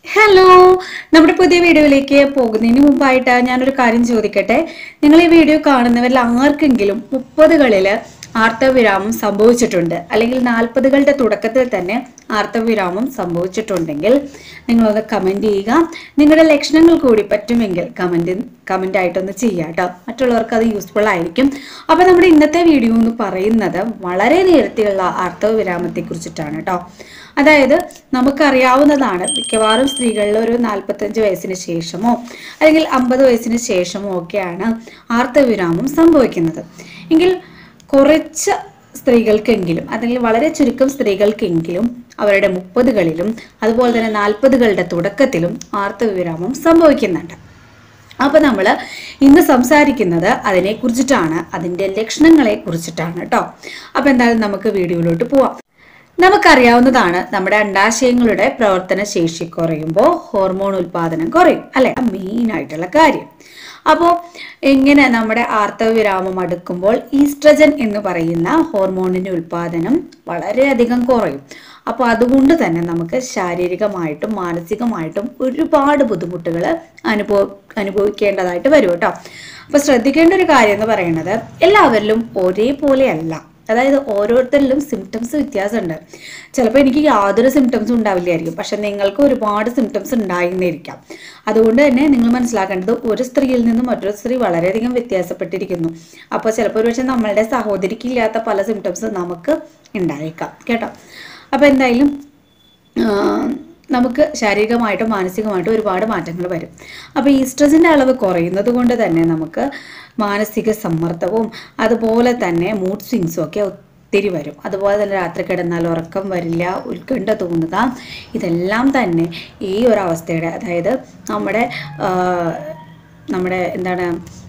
hello നമ്മുടെ പുതിയ വീഡിയോയിലേക്ക് പോകുന്നതിന് മുമ്പായിട്ട് ഞാനൊരു കാര്യം ചോദിക്കട്ടെ നിങ്ങൾ ഈ വീഡിയോ കാണുന്നവരിൽ ആർക്കെങ്കിലും മുപ്പതുകളില് ആർത്തവിരാമം സംഭവിച്ചിട്ടുണ്ട് അല്ലെങ്കിൽ നാൽപ്പതുകളുടെ തുടക്കത്തിൽ തന്നെ ആർത്തവിരാമം സംഭവിച്ചിട്ടുണ്ടെങ്കിൽ നിങ്ങളൊന്ന് കമൻറ്റ് ചെയ്യുക നിങ്ങളുടെ ലക്ഷണങ്ങൾ കൂടി പറ്റുമെങ്കിൽ കമൻറ്റ് കമൻ്റ് ആയിട്ടൊന്ന് ചെയ്യുക കേട്ടോ മറ്റുള്ളവർക്ക് അത് യൂസ്ഫുൾ ആയിരിക്കും അപ്പോൾ നമ്മുടെ ഇന്നത്തെ വീഡിയോ എന്ന് പറയുന്നത് വളരെ നേരത്തെയുള്ള ആർത്തവവിരാമത്തെ കുറിച്ചിട്ടാണ് കേട്ടോ അതായത് നമുക്കറിയാവുന്നതാണ് മിക്കവാറും സ്ത്രീകളിൽ ഒരു നാൽപ്പത്തഞ്ച് വയസ്സിന് ശേഷമോ അല്ലെങ്കിൽ അമ്പത് വയസ്സിന് ശേഷമോ ഒക്കെയാണ് ആർത്തവിരാമം സംഭവിക്കുന്നത് എങ്കിൽ കുറച്ച് സ്ത്രീകൾക്കെങ്കിലും അല്ലെങ്കിൽ വളരെ ചുരുക്കം സ്ത്രീകൾക്കെങ്കിലും അവരുടെ മുപ്പതുകളിലും അതുപോലെ തന്നെ നാൽപ്പതുകളുടെ തുടക്കത്തിലും ആർത്തവിരാമം സംഭവിക്കുന്നുണ്ട് അപ്പോൾ നമ്മൾ ഇന്ന് സംസാരിക്കുന്നത് അതിനെ കുറിച്ചിട്ടാണ് അതിൻ്റെ ലക്ഷണങ്ങളെ കുറിച്ചിട്ടാണ് കേട്ടോ അപ്പോൾ എന്തായാലും നമുക്ക് വീഡിയോയിലോട്ട് പോവാം നമുക്കറിയാവുന്നതാണ് നമ്മുടെ അണ്ടാശയങ്ങളുടെ പ്രവർത്തന ശേഷി കുറയുമ്പോൾ ഹോർമോൺ ഉൽപാദനം കുറയും അല്ലെ മെയിൻ ആയിട്ടുള്ള കാര്യം അപ്പോൾ എങ്ങനെ നമ്മുടെ ആർത്തവവിരാമം അടുക്കുമ്പോൾ ഈസ്ട്രജൻ എന്ന് പറയുന്ന ഹോർമോണിന്റെ ഉൽപാദനം വളരെയധികം കുറയും അപ്പോൾ അതുകൊണ്ട് തന്നെ നമുക്ക് ശാരീരികമായിട്ടും മാനസികമായിട്ടും ഒരുപാട് ബുദ്ധിമുട്ടുകൾ അനുഭവ അനുഭവിക്കേണ്ടതായിട്ട് വരും കേട്ടോ അപ്പോൾ ശ്രദ്ധിക്കേണ്ട ഒരു കാര്യം എന്ന് പറയുന്നത് എല്ലാവരിലും ഒരേപോലെയല്ല അതായത് ഓരോരുത്തരിലും സിംറ്റംസ് വ്യത്യാസമുണ്ട് ചിലപ്പോൾ എനിക്ക് യാതൊരു സിംറ്റംസും ഉണ്ടാവില്ലായിരിക്കും പക്ഷെ നിങ്ങൾക്ക് ഒരുപാട് സിംറ്റംസ് ഉണ്ടായിരുന്നിരിക്കാം അതുകൊണ്ട് തന്നെ നിങ്ങൾ മനസ്സിലാക്കേണ്ടത് ഒരു സ്ത്രീയിൽ നിന്നും മറ്റൊരു സ്ത്രീ വളരെയധികം വ്യത്യാസപ്പെട്ടിരിക്കുന്നു അപ്പോൾ ചിലപ്പോൾ ഒരു പക്ഷേ നമ്മളുടെ സഹോദരിക്ക് ഇല്ലാത്ത പല സിംറ്റംസ് നമുക്ക് ഉണ്ടായേക്കാം കേട്ടോ അപ്പോൾ എന്തായാലും നമുക്ക് ശാരീരികമായിട്ടും മാനസികമായിട്ടും ഒരുപാട് മാറ്റങ്ങൾ വരും അപ്പോൾ ഈസ്ട്രജൻ്റെ അളവ് കുറയുന്നത് കൊണ്ട് തന്നെ നമുക്ക് മാനസിക സമ്മർദ്ദവും അതുപോലെ തന്നെ മൂഡ് സ്വിങ്സും ഒക്കെ ഒത്തിരി വരും അതുപോലെ തന്നെ രാത്രി കിടന്നാൽ ഉറക്കം വരില്ല ഉത്കണ്ഠ തോന്നുക ഇതെല്ലാം തന്നെ ഈ ഒരു അവസ്ഥയുടെ അതായത് നമ്മുടെ നമ്മുടെ എന്താണ്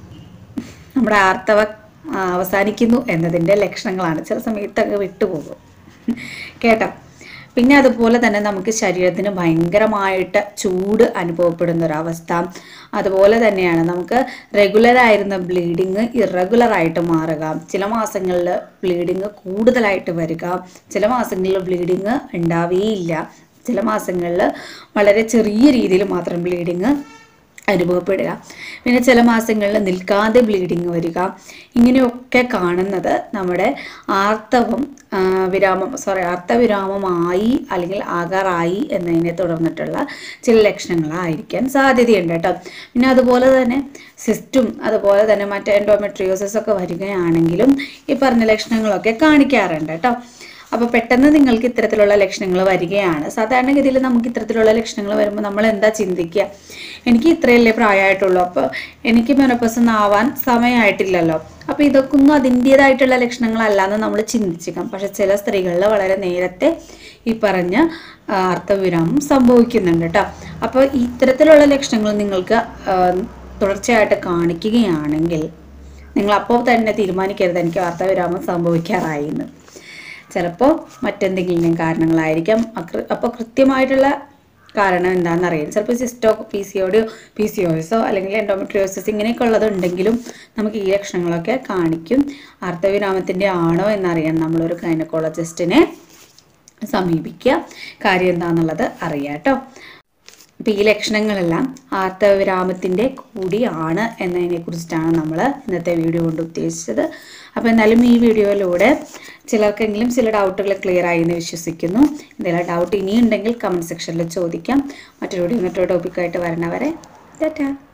നമ്മുടെ ആർത്തവ അവസാനിക്കുന്നു എന്നതിൻ്റെ ലക്ഷണങ്ങളാണ് ചില സമയത്തൊക്കെ വിട്ടുപോകും കേട്ടോ പിന്നെ അതുപോലെ തന്നെ നമുക്ക് ശരീരത്തിന് ഭയങ്കരമായിട്ട് ചൂട് അനുഭവപ്പെടുന്ന ഒരവസ്ഥ അതുപോലെ തന്നെയാണ് നമുക്ക് റെഗുലർ ആയിരുന്ന ബ്ലീഡിങ് ഇറഗുലർ ആയിട്ട് മാറുക ചില മാസങ്ങളിൽ ബ്ലീഡിങ് കൂടുതലായിട്ട് വരിക ചില മാസങ്ങളിൽ ബ്ലീഡിങ് ഉണ്ടാവുകയില്ല ചില മാസങ്ങളിൽ വളരെ ചെറിയ രീതിയിൽ മാത്രം ബ്ലീഡിങ് അനുഭവപ്പെടുക പിന്നെ ചില മാസങ്ങളിൽ നിൽക്കാതെ ബ്ലീഡിങ് വരിക ഇങ്ങനെയൊക്കെ കാണുന്നത് നമ്മുടെ ആർത്തവം വിരാമം സോറി ആർത്തവിരാമമായി അല്ലെങ്കിൽ ആകാറായി എന്നതിനെ തുടർന്നിട്ടുള്ള ചില ലക്ഷണങ്ങളായിരിക്കാൻ സാധ്യതയുണ്ട് കേട്ടോ പിന്നെ അതുപോലെ തന്നെ സിസ്റ്റും അതുപോലെ തന്നെ മറ്റേ എൻഡോമെട്രിയോസിസ് ഒക്കെ വരികയാണെങ്കിലും ഈ പറഞ്ഞ ലക്ഷണങ്ങളൊക്കെ കാണിക്കാറുണ്ട് കേട്ടോ അപ്പോൾ പെട്ടെന്ന് നിങ്ങൾക്ക് ഇത്തരത്തിലുള്ള ലക്ഷണങ്ങൾ വരികയാണ് സാധാരണഗതിയിൽ നമുക്ക് ഇത്തരത്തിലുള്ള ലക്ഷണങ്ങൾ വരുമ്പോൾ നമ്മൾ എന്താ ചിന്തിക്കുക എനിക്ക് ഇത്രയല്ലേ പ്രായമായിട്ടുള്ളൂ അപ്പോൾ എനിക്ക് മെനോപ്പസ് ആവാൻ സമയമായിട്ടില്ലല്ലോ അപ്പോൾ ഇതൊക്കെ ഒന്നും അതിൻ്റേതായിട്ടുള്ള ലക്ഷണങ്ങളല്ല എന്ന് നമ്മൾ ചിന്തിച്ചേക്കാം പക്ഷെ ചില സ്ത്രീകളിൽ വളരെ നേരത്തെ ഈ പറഞ്ഞ അർത്ഥവിരാമം സംഭവിക്കുന്നുണ്ട് കേട്ടോ അപ്പോൾ ഇത്തരത്തിലുള്ള ലക്ഷണങ്ങൾ നിങ്ങൾക്ക് തുടർച്ചയായിട്ട് കാണിക്കുകയാണെങ്കിൽ നിങ്ങൾ അപ്പോൾ തന്നെ തീരുമാനിക്കരുത് എനിക്ക് വാർത്താവിരാമം സംഭവിക്കാറായി എന്ന് ചിലപ്പോൾ മറ്റെന്തെങ്കിലും കാരണങ്ങളായിരിക്കാം അപ്പോൾ കൃത്യമായിട്ടുള്ള കാരണം എന്താണെന്ന് അറിയാം ചിലപ്പോൾ സിസ്റ്റോ പി സി ഒഡിയോ പി സി ഒസോ അല്ലെങ്കിൽ എൻഡോമെട്രിയോസിസ് ഇങ്ങനെയൊക്കെ ഉള്ളതുണ്ടെങ്കിലും നമുക്ക് ഈ ലക്ഷണങ്ങളൊക്കെ കാണിക്കും ആർത്തവിരാമത്തിൻ്റെ ആണോ എന്നറിയാൻ നമ്മളൊരു ഗൈനക്കോളജിസ്റ്റിനെ സമീപിക്കുക കാര്യം എന്താണെന്നുള്ളത് അറിയാം കേട്ടോ അപ്പോൾ ഈ ലക്ഷണങ്ങളെല്ലാം ആർത്തവിരാമത്തിൻ്റെ കൂടിയാണ് എന്നതിനെ കുറിച്ചിട്ടാണ് നമ്മൾ ഇന്നത്തെ വീഡിയോ കൊണ്ട് ഉദ്ദേശിച്ചത് അപ്പോൾ എന്നാലും ഈ വീഡിയോയിലൂടെ ചിലർക്കെങ്കിലും ചില ഡൗട്ടുകൾ ക്ലിയർ ആയി എന്ന് വിശ്വസിക്കുന്നു എന്തെങ്കിലും ഡൗട്ട് ഇനിയുണ്ടെങ്കിൽ കമൻറ്റ് സെക്ഷനിൽ ചോദിക്കാം മറ്റൊരു വീഡിയോ മറ്റൊരു ടോപ്പിക്കായിട്ട് വരണവരെ ടാറ്റാ